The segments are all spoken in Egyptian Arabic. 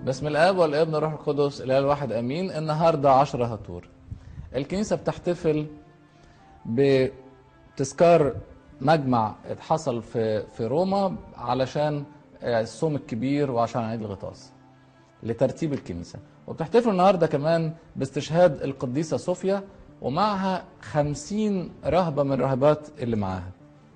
بسم الاب والابن والروح القدس الاله الواحد امين النهارده 10 هطور الكنيسه بتحتفل بتذكار مجمع اتحصل في في روما علشان الصوم الكبير وعشان عيد الغطاس لترتيب الكنيسه وبتحتفل النهارده كمان باستشهاد القديسه صوفيا ومعها خمسين رهبة من الراهبات اللي معاها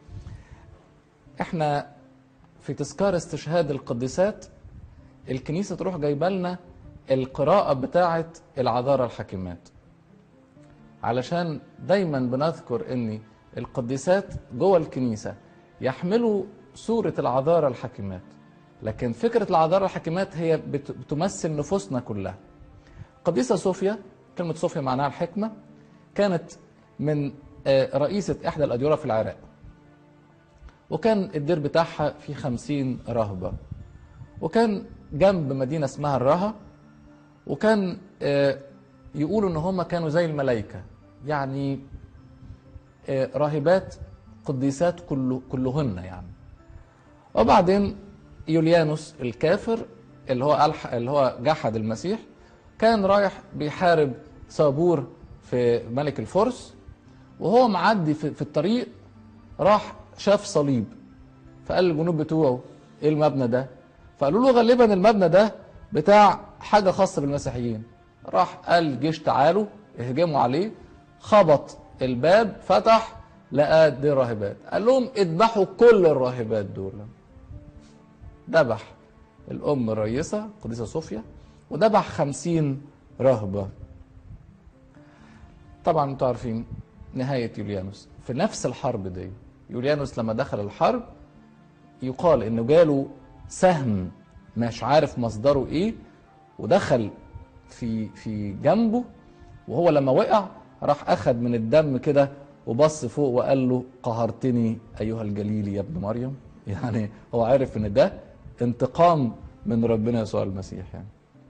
احنا في تذكار استشهاد القديسات الكنيسة تروح جايبه لنا القراءة بتاعة العذارى الحاكمات علشان دايما بنذكر ان القديسات جوه الكنيسة يحملوا صورة العذارى الحاكمات لكن فكرة العذارى الحاكمات هي بتمثل نفوسنا كلها القديسة صوفيا كلمة صوفيا معناها الحكمة كانت من رئيسة إحدى الأديرة في العراق وكان الدير بتاعها فيه خمسين راهبة وكان جنب مدينة اسمها الرها وكان يقولوا ان هم كانوا زي الملائكة يعني راهبات قديسات كله كلهن يعني وبعدين يوليانوس الكافر اللي هو اللي هو جحد المسيح كان رايح بيحارب صابور في ملك الفرس وهو معدي في, في الطريق راح شاف صليب فقال للجنود بتوعه ايه المبنى ده فقالوا له غالبا المبنى ده بتاع حاجه خاصه بالمسيحيين راح قال الجيش تعالوا اهجموا عليه خبط الباب فتح لقى دي راهبات قال لهم اذبحوا كل الراهبات دول ذبح الام الرئيسه القديسه صوفيا وذبح خمسين راهبه طبعا انتوا عارفين نهاية يوليانوس في نفس الحرب دي يوليانوس لما دخل الحرب يقال انه جاله سهم مش عارف مصدره ايه ودخل في في جنبه وهو لما وقع راح اخذ من الدم كده وبص فوق وقال له قهرتني ايها الجليلي يا ابن مريم يعني هو عارف ان ده انتقام من ربنا يسوع المسيح يعني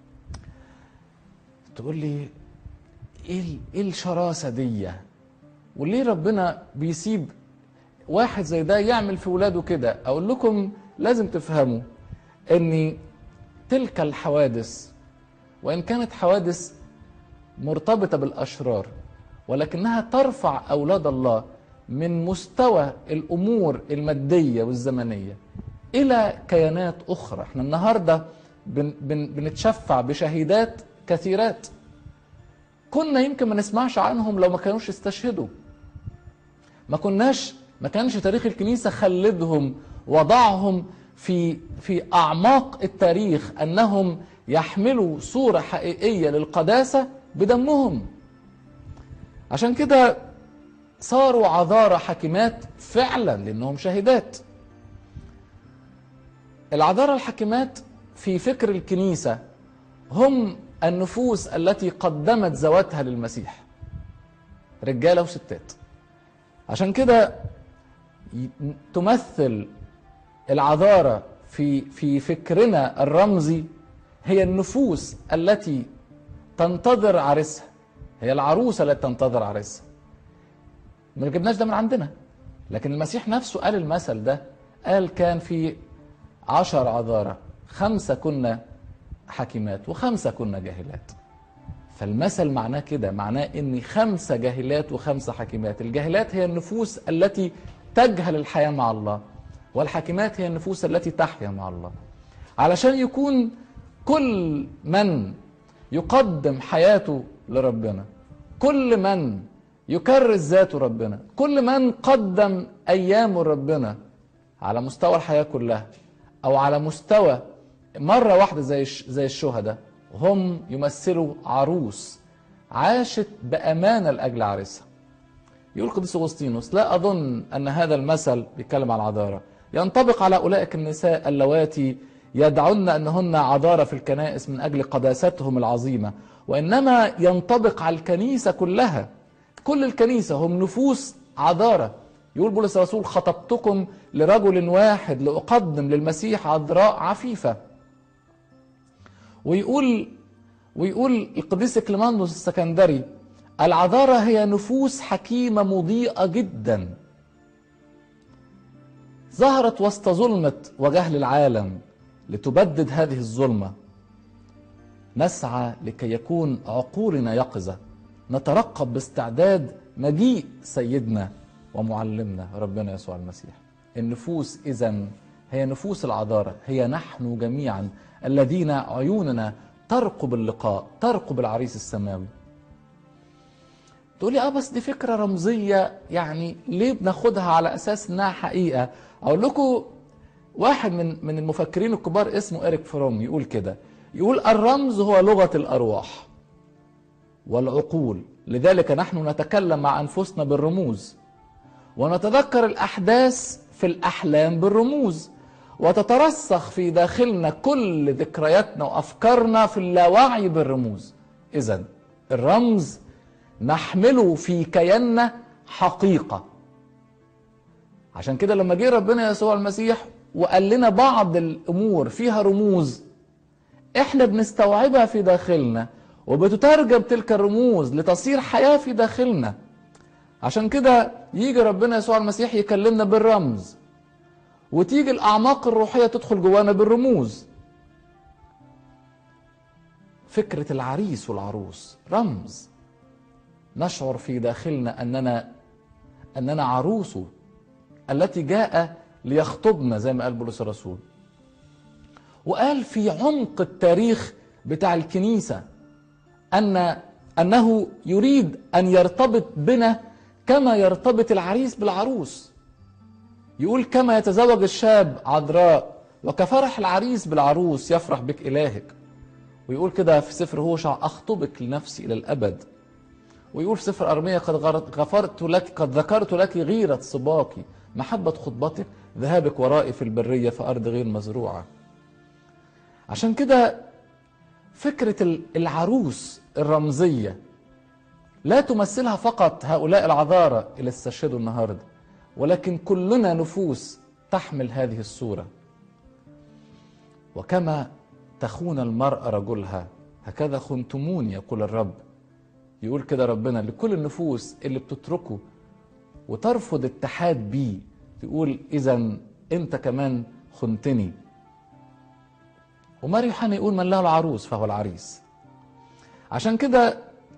تقول لي ايه ايه الشراسه دي وليه ربنا بيسيب واحد زي ده يعمل في ولاده كده اقول لكم لازم تفهموا ان تلك الحوادث وان كانت حوادث مرتبطه بالاشرار ولكنها ترفع اولاد الله من مستوى الامور الماديه والزمنيه الى كيانات اخرى احنا النهارده بن بن بنتشفع بشهيدات كثيرات كنا يمكن ما نسمعش عنهم لو ما كانوش استشهدوا ما كناش ما كانش تاريخ الكنيسه خلدهم وضعهم في في اعماق التاريخ انهم يحملوا صوره حقيقيه للقداسه بدمهم عشان كده صاروا عذارى حاكمات فعلا لانهم شهيدات العذارى الحاكمات في فكر الكنيسه هم النفوس التي قدمت ذواتها للمسيح رجاله وستات عشان كده تمثل العذارى في في فكرنا الرمزي هي النفوس التي تنتظر عريسها هي العروسه التي تنتظر عريسها ما جبناش ده من عندنا لكن المسيح نفسه قال المثل ده قال كان في عشر عذارى خمسه كنا حكيمات وخمسة كنا جاهلات فالمثل معناه كده معناه ان خمسة جاهلات وخمسة حكيمات الجاهلات هي النفوس التي تجهل الحياة مع الله والحكيمات هي النفوس التي تحيا مع الله علشان يكون كل من يقدم حياته لربنا كل من يكرس ذاته ربنا كل من قدم ايامه لربنا على مستوى الحياة كلها او على مستوى مرة واحدة زي زي الشهداء هم يمثلوا عروس عاشت بأمانة لأجل عريسها. يقول القديس أغسطينوس لا أظن أن هذا المثل بيتكلم عن العذارى ينطبق على أولئك النساء اللواتي يدعون أنهن عذارى في الكنائس من أجل قداستهم العظيمة وإنما ينطبق على الكنيسة كلها كل الكنيسة هم نفوس عذارى يقول بولس الرسول خطبتكم لرجل واحد لأقدم للمسيح عذراء عفيفة ويقول ويقول القديس كليماندوس السكندري العذارى هي نفوس حكيمة مضيئة جدا ظهرت وسط ظلمة وجهل العالم لتبدد هذه الظلمة نسعى لكي يكون عقولنا يقظة نترقب باستعداد مجيء سيدنا ومعلمنا ربنا يسوع المسيح النفوس إذا هي نفوس العذارى هي نحن جميعا الذين عيوننا ترقب اللقاء ترقب العريس السماوي تقولي اه بس دي فكرة رمزية يعني ليه بناخدها على اساس انها حقيقة اقول لكم واحد من من المفكرين الكبار اسمه إريك فروم يقول كده يقول الرمز هو لغة الأرواح والعقول لذلك نحن نتكلم مع أنفسنا بالرموز ونتذكر الأحداث في الأحلام بالرموز وتترسخ في داخلنا كل ذكرياتنا وأفكارنا في اللاوعي بالرموز إذا الرمز نحمله في كياننا حقيقة عشان كده لما جه ربنا يسوع المسيح وقال لنا بعض الامور فيها رموز احنا بنستوعبها في داخلنا وبتترجم تلك الرموز لتصير حياه في داخلنا عشان كده يجي ربنا يسوع المسيح يكلمنا بالرمز وتيجي الاعماق الروحيه تدخل جوانا بالرموز فكره العريس والعروس رمز نشعر في داخلنا اننا اننا عروسه التي جاء ليخطبنا زي ما قال بولس الرسول وقال في عمق التاريخ بتاع الكنيسة أن أنه يريد أن يرتبط بنا كما يرتبط العريس بالعروس يقول كما يتزوج الشاب عذراء وكفرح العريس بالعروس يفرح بك إلهك ويقول كده في سفر هوشع أخطبك لنفسي إلى الأبد ويقول في سفر أرمية قد غفرت لك قد ذكرت لك غيرة صباكي محبة خطبتك ذهابك ورائي في البرية في أرض غير مزروعة عشان كده فكرة العروس الرمزية لا تمثلها فقط هؤلاء العذارى اللي استشهدوا النهاردة ولكن كلنا نفوس تحمل هذه الصورة وكما تخون المرأة رجلها هكذا خنتموني يقول الرب يقول كده ربنا لكل النفوس اللي بتتركه وترفض اتحاد بيه تقول اذا انت كمان خنتني وماري يوحنا يقول من له العروس فهو العريس عشان كده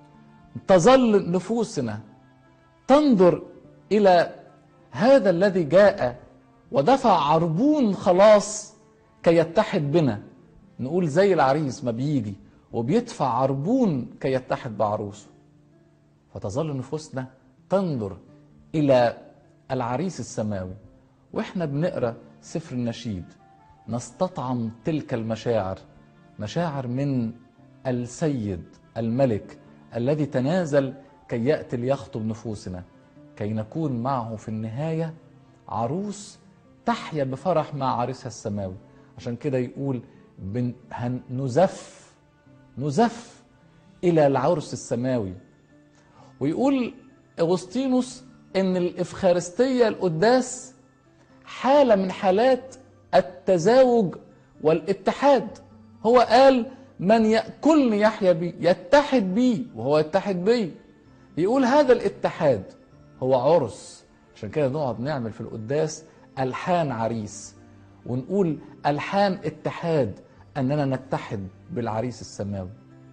تظل نفوسنا تنظر الى هذا الذي جاء ودفع عربون خلاص كي يتحد بنا نقول زي العريس ما بيجي وبيدفع عربون كي يتحد بعروسه فتظل نفوسنا تنظر الى العريس السماوي واحنا بنقرا سفر النشيد نستطعم تلك المشاعر مشاعر من السيد الملك الذي تنازل كي ياتي ليخطب نفوسنا كي نكون معه في النهايه عروس تحيا بفرح مع عريسها السماوي عشان كده يقول بن نزف نزف الى العرس السماوي ويقول اغسطينوس ان الافخارستيه القداس حاله من حالات التزاوج والاتحاد هو قال من ياكلني يحيا بي يتحد بي وهو يتحد بي يقول هذا الاتحاد هو عرس عشان كده نقعد نعمل في القداس الحان عريس ونقول الحان اتحاد اننا نتحد بالعريس السماوي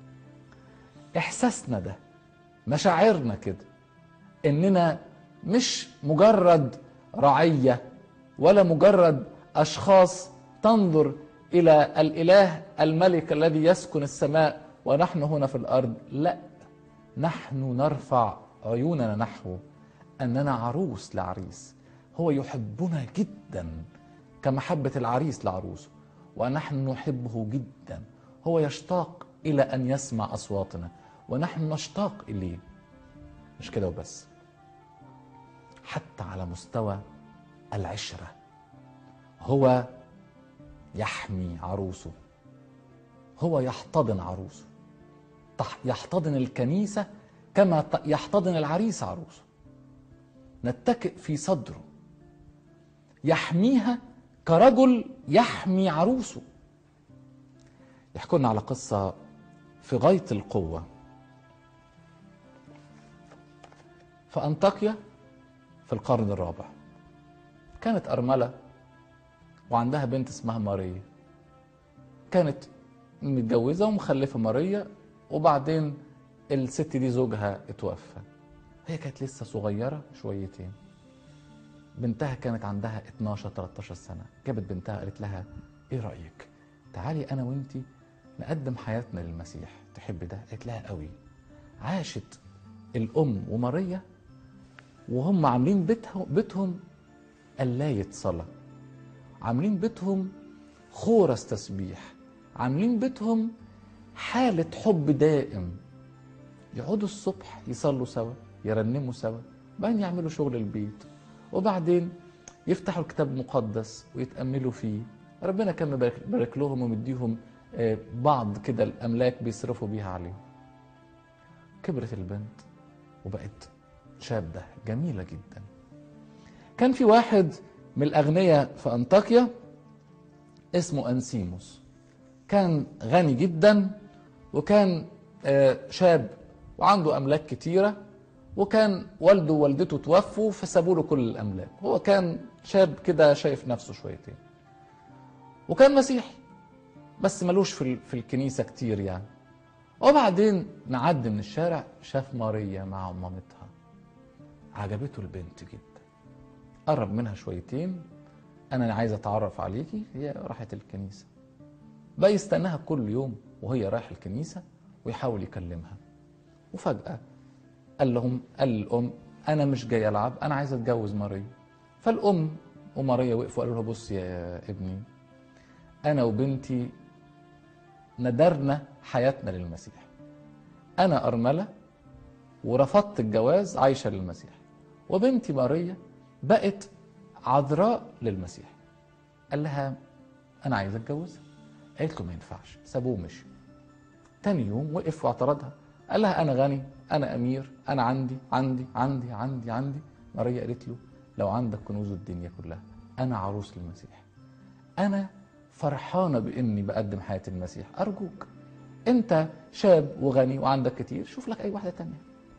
احساسنا ده مشاعرنا كده اننا مش مجرد رعيه ولا مجرد اشخاص تنظر الى الاله الملك الذي يسكن السماء ونحن هنا في الارض لا نحن نرفع عيوننا نحوه اننا عروس لعريس هو يحبنا جدا كمحبه العريس لعروسه ونحن نحبه جدا هو يشتاق الى ان يسمع اصواتنا ونحن نشتاق اليه مش كده وبس حتى على مستوى العشره هو يحمي عروسه هو يحتضن عروسه يحتضن الكنيسه كما يحتضن العريس عروسه نتكئ في صدره يحميها كرجل يحمي عروسه يحكوا لنا على قصه في غايه القوه في انطاكيا في القرن الرابع كانت أرملة وعندها بنت اسمها ماريا كانت متجوزه ومخلفه ماريا وبعدين الست دي زوجها اتوفى هي كانت لسه صغيره شويتين بنتها كانت عندها 12 13 سنه جابت بنتها قالت لها ايه رايك تعالي انا وانتي نقدم حياتنا للمسيح تحب ده قالت لها قوي عاشت الام وماريا وهم عاملين بيتهم بيتهم قلاية صلاة عاملين بيتهم خورس تسبيح عاملين بيتهم حالة حب دائم يقعدوا الصبح يصلوا سوا يرنموا سوا بعدين يعملوا شغل البيت وبعدين يفتحوا الكتاب المقدس ويتأملوا فيه ربنا كان مبارك مبارك لهم ومديهم آه، بعض كده الأملاك بيصرفوا بيها عليهم كبرت البنت وبقت شابة جميلة جدا كان في واحد من الأغنياء في أنطاكيا اسمه أنسيموس كان غني جدا وكان آه، شاب وعنده أملاك كتيرة وكان والده ووالدته توفوا فسابوا له كل الأملاك هو كان شاب كده شايف نفسه شويتين وكان مسيحي بس ملوش في ال- في الكنيسة كتير يعني وبعدين نعدي من الشارع شاف ماريا مع مامتها عجبته البنت جدا قرب منها شويتين انا عايز اتعرف عليكي هي راحت الكنيسه بقى يستناها كل يوم وهي رايحه الكنيسه ويحاول يكلمها وفجاه قال لهم قال الام انا مش جاي العب انا عايز اتجوز ماريا فالام وماريا وقفوا قالوا لها بص يا ابني انا وبنتي ندرنا حياتنا للمسيح انا ارمله ورفضت الجواز عايشه للمسيح وبنتي ماريا بقت عذراء للمسيح قال لها انا عايز اتجوزها قالت له ما ينفعش سابوه مشي تاني يوم وقف واعترضها قال لها انا غني انا امير انا عندي عندي عندي عندي عندي ماريا قالت له لو عندك كنوز الدنيا كلها انا عروس للمسيح انا فرحانه باني بقدم حياه المسيح ارجوك انت شاب وغني وعندك كتير شوف لك اي واحده تانية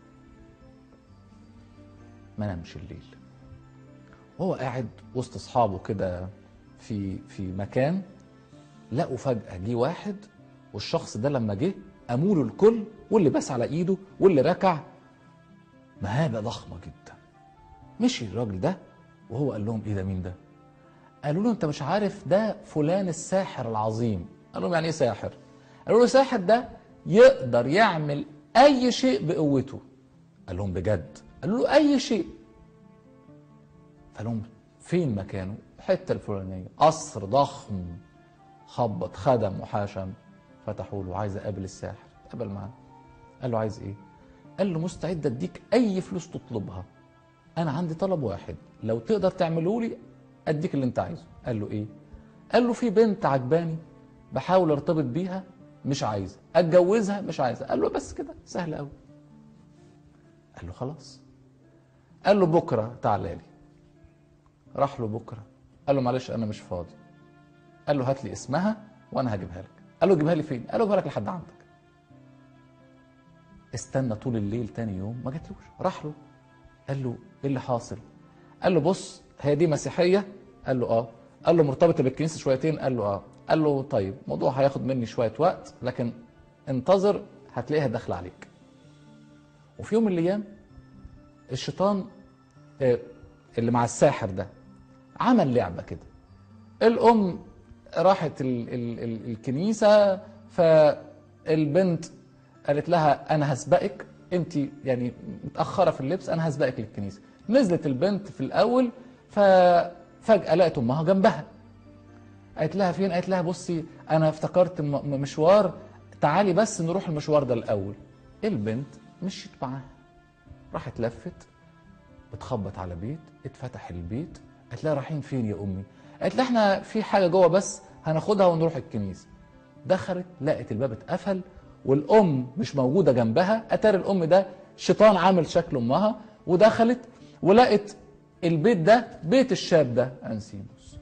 ما نامش الليل وهو قاعد وسط اصحابه كده في في مكان لقوا فجاه جه واحد والشخص ده لما جه قاموا له الكل واللي بس على ايده واللي ركع مهابه ضخمه جدا مشي الراجل ده وهو قال لهم ايه ده مين ده قالوا له انت مش عارف ده فلان الساحر العظيم قال لهم يعني ايه ساحر قالوا له الساحر ده يقدر يعمل اي شيء بقوته قال لهم بجد قالوا له اي شيء قال لهم فين مكانه الحته الفلانيه قصر ضخم خبط خدم وحاشم فتحوا له عايز اقابل الساحر قابل معاه قال له عايز ايه قال له مستعد اديك اي فلوس تطلبها انا عندي طلب واحد لو تقدر تعمله لي اديك اللي انت عايزه قال له ايه قال له في بنت عجباني بحاول ارتبط بيها مش عايزه اتجوزها مش عايزه قال له بس كده سهل قوي قال له خلاص قال له بكره تعالى لي راح له بكره قال له معلش انا مش فاضي قال له هات لي اسمها وانا هجيبها لك قال له جيبها لي فين قال له جيبها لك لحد عندك استنى طول الليل تاني يوم ما جاتلوش راح له قال له ايه اللي حاصل قال له بص هي دي مسيحيه قال له اه قال له مرتبطه بالكنيسه شويتين قال له اه قال له طيب الموضوع هياخد مني شويه وقت لكن انتظر هتلاقيها داخله عليك وفي يوم من الايام الشيطان آه، اللي مع الساحر ده عمل لعبه كده الام راحت ال ال ال الكنيسه فالبنت قالت لها انا هسبقك انت يعني متاخره في اللبس انا هسبقك للكنيسه نزلت البنت في الاول ففجاه لقت امها جنبها قالت لها فين قالت لها بصي انا افتكرت م- م- مشوار تعالي بس نروح المشوار ده الاول البنت مشيت معاها راحت لفت بتخبط على بيت اتفتح البيت قالت لها رايحين فين يا امي قالت لها احنا في حاجه جوه بس هناخدها ونروح الكنيسه دخلت لقت الباب اتقفل والام مش موجوده جنبها اتاري الام ده شيطان عامل شكل امها ودخلت ولقت البيت ده بيت الشاب ده انسيموس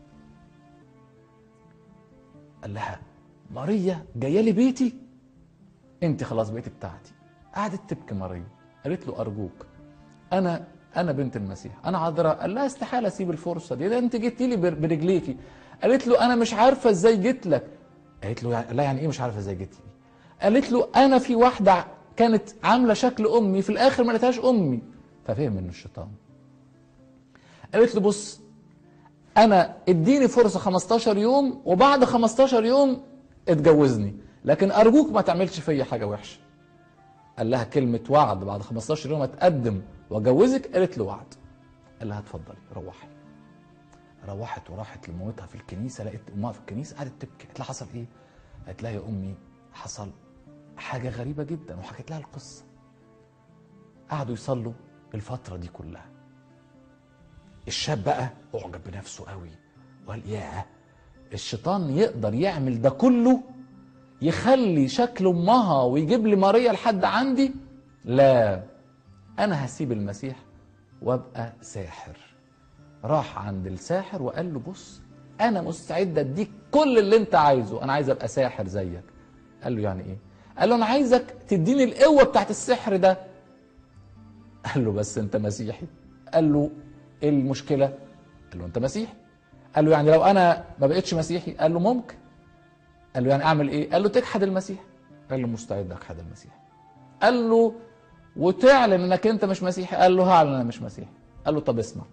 قال لها ماريا جايه لي بيتي انت خلاص بقيتي بتاعتي قعدت تبكي ماريا قالت له ارجوك انا انا بنت المسيح انا عذراء قال لها استحاله اسيب الفرصه دي ده انت جيتي لي بر- برجليكي قالت له انا مش عارفه ازاي جيت لك قالت له يعني لا يعني ايه مش عارفه ازاي جيتي قالت له انا في واحده كانت عامله شكل امي في الاخر ما لقيتهاش امي ففهم منه الشيطان قالت له بص انا اديني فرصه 15 يوم وبعد 15 يوم اتجوزني لكن ارجوك ما تعملش فيا حاجه وحشه قال لها كلمه وعد بعد 15 يوم اتقدم واجوزك قالت له وعد قال لها اتفضلي روحي روحت وراحت لمامتها في الكنيسه لقيت امها في الكنيسه قعدت تبكي قالت لها حصل ايه؟ قالت لها يا امي حصل حاجه غريبه جدا وحكيت لها القصه قعدوا يصلوا الفتره دي كلها الشاب بقى اعجب بنفسه قوي وقال ياه الشيطان يقدر يعمل ده كله يخلي شكل امها ويجيب لي ماريا لحد عندي لا انا هسيب المسيح وابقى ساحر راح عند الساحر وقال له بص انا مستعد اديك كل اللي انت عايزه انا عايز ابقى ساحر زيك قال له يعني ايه قال له انا عايزك تديني القوه بتاعت السحر ده قال له بس انت مسيحي قال له ايه المشكله قال له انت مسيحي قال له يعني لو انا ما بقتش مسيحي قال له ممكن قال له يعني اعمل ايه قال له تجحد المسيح قال له مستعد اجحد المسيح قال له وتعلن انك انت مش مسيحي قال له هعلن انا مش مسيحي قال له طب اسمع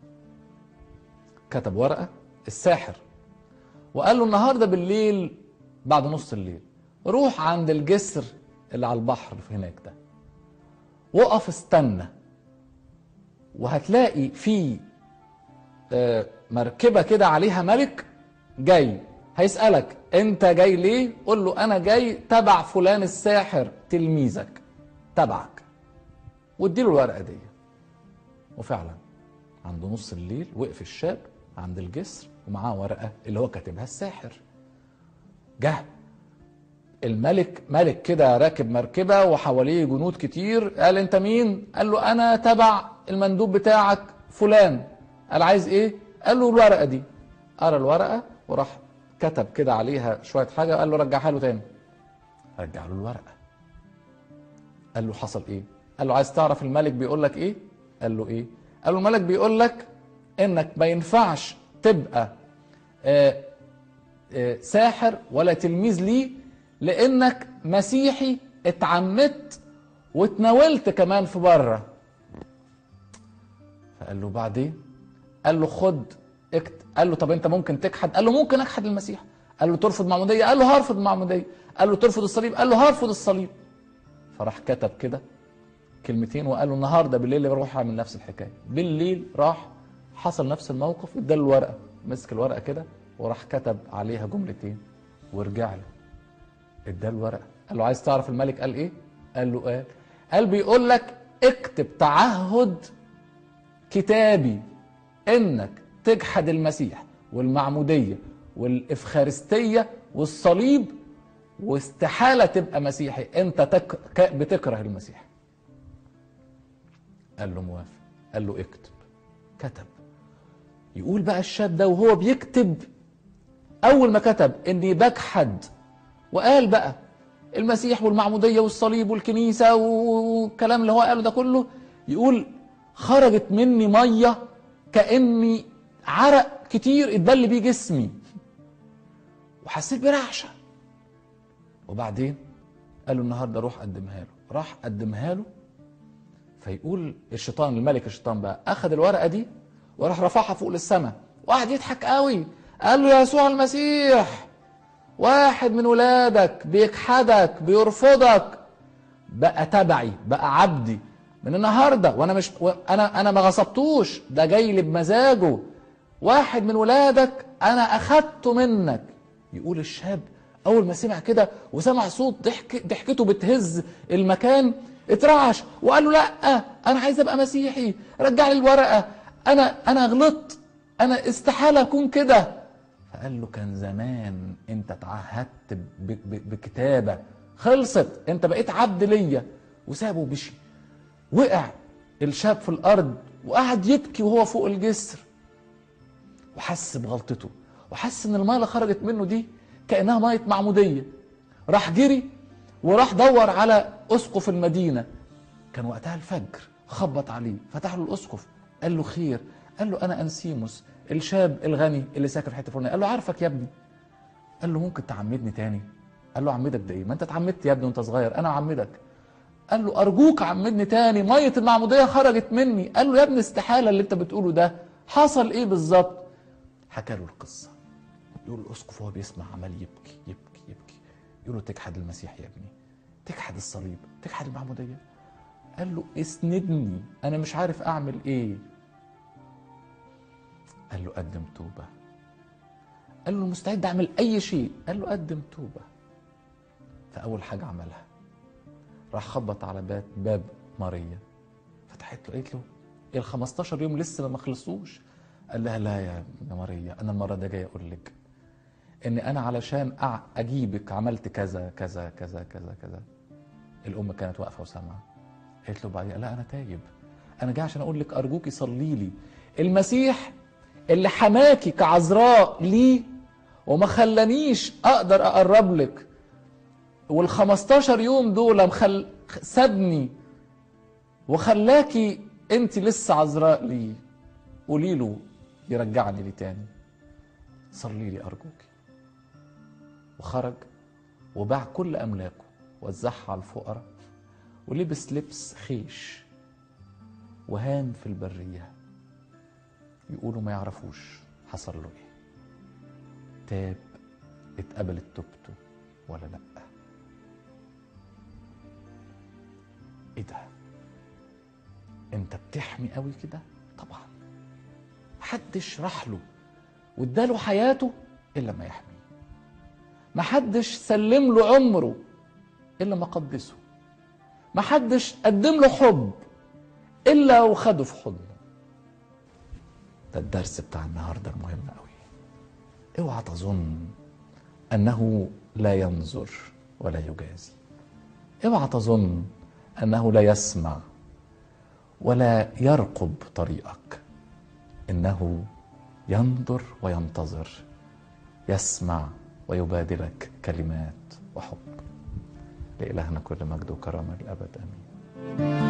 كتب ورقه الساحر وقال له النهارده بالليل بعد نص الليل روح عند الجسر اللي على البحر في هناك ده وقف استنى وهتلاقي في آه، مركبه كده عليها ملك جاي هيسالك انت جاي ليه قول له انا جاي تبع فلان الساحر تلميذك تبعك واديله الورقه دي وفعلا عند نص الليل وقف الشاب عند الجسر ومعاه ورقه اللي هو كاتبها الساحر جه الملك ملك كده راكب مركبه وحواليه جنود كتير قال انت مين قال له انا تبع المندوب بتاعك فلان قال عايز ايه قال له الورقه دي قرا الورقه وراح كتب كده عليها شويه حاجه قال له رجعها له تاني رجع له الورقه قال له حصل ايه قال له عايز تعرف الملك بيقول لك ايه قال له ايه قال له الملك بيقول لك انك ما ينفعش تبقى آه، آه، ساحر ولا تلميذ ليه لانك مسيحي اتعمدت واتناولت كمان في بره فقال له بعدين قال له خد اكت قال له طب انت ممكن تجحد قال له ممكن اجحد المسيح قال له ترفض معموديه قال له هرفض معموديه قال له ترفض الصليب قال له هرفض الصليب فراح كتب كده كلمتين وقال له النهارده بالليل بروح اعمل نفس الحكايه بالليل راح حصل نفس الموقف اداله الورقه مسك الورقه كده وراح كتب عليها جملتين ورجع له اداله الورقه قال له عايز تعرف الملك قال ايه قال له قال قال بيقول لك اكتب تعهد كتابي انك تجحد المسيح والمعموديه والافخارستيه والصليب واستحاله تبقى مسيحي انت تك... ك- بتكره المسيح قال له موافق قال له اكتب كتب يقول بقى الشاب ده وهو بيكتب اول ما كتب اني بجحد وقال بقى المسيح والمعموديه والصليب والكنيسه والكلام اللي هو قاله ده كله يقول خرجت مني ميه كاني عرق كتير اتبل بيه جسمي وحسيت برعشه وبعدين قال له النهارده روح قدمها له راح قدمها له فيقول الشيطان الملك الشيطان بقى اخذ الورقه دي وراح رفعها فوق للسماء وقعد يضحك قوي قال له يا يسوع المسيح واحد من ولادك بيجحدك بيرفضك بقى تبعي بقى عبدي من النهارده وانا مش انا انا ما غصبتوش ده جاي لي بمزاجه واحد من ولادك انا اخدته منك يقول الشاب اول ما سمع كده وسمع صوت ضحك ضحكته بتهز المكان اترعش وقال له لا انا عايز ابقى مسيحي رجع لي الورقه انا انا غلطت انا استحاله اكون كده فقال له كان زمان انت اتعهدت ب- ب- بكتابه خلصت انت بقيت عبد ليا وسابه ومشي وقع الشاب في الارض وقعد يبكي وهو فوق الجسر وحس بغلطته وحس ان الميه اللي خرجت منه دي كانها ميه معموديه راح جري وراح دور على اسقف المدينه كان وقتها الفجر خبط عليه فتح له الاسقف قال له خير قال له انا انسيموس الشاب الغني اللي ساكن في حته فلانيه قال له عارفك يا ابني قال له ممكن تعمدني تاني قال له عمدك ده ايه ما انت اتعمدت يا ابني وانت صغير انا اعمدك قال له ارجوك عمدني تاني ميه المعموديه خرجت مني قال له يا ابني استحاله اللي انت بتقوله ده حصل ايه بالظبط حكى له القصه يقول الاسقف وهو بيسمع عمال يبكي يبكي يبكي يقول له تجحد المسيح يا ابني تجحد الصليب تجحد المعموديه قال له اسندني انا مش عارف اعمل ايه قال له قدم توبه قال له مستعد اعمل اي شيء قال له قدم توبه فاول حاجه عملها راح خبط على باب باب ماريا فتحت له قالت له ال 15 يوم لسه ما خلصوش قال لها لا يا يا ماريا انا المره دي جاي اقول لك ان انا علشان أع- اجيبك عملت كذا كذا كذا كذا كذا الام كانت واقفه وسامعه قالت له بعدين لا انا تايب انا جاي عشان اقول لك ارجوكي صلي لي المسيح اللي حماكي كعذراء ليه وما خلانيش اقدر اقرب لك وال 15 يوم دول مخل... سابني وخلاكي انت لسه عذراء ليه قولي له يرجعني لي تاني صلي لي ارجوكي وخرج وباع كل املاكه وزعها على الفقراء ولبس لبس خيش وهام في البريه يقولوا ما يعرفوش حصل له ايه تاب اتقبلت توبته ولا لا ايه ده انت بتحمي قوي كده طبعا محدش راح له واداله حياته الا ما يحميه محدش سلم له عمره الا ما قدسه محدش قدم له حب الا وخده في حضنه ده الدرس بتاع النهارده المهم قوي اوعى تظن انه لا ينظر ولا يجازي اوعى تظن انه لا يسمع ولا يرقب طريقك انه ينظر وينتظر يسمع ويبادلك كلمات وحب لإلهنا كل مجد وكرامة للأبد آمين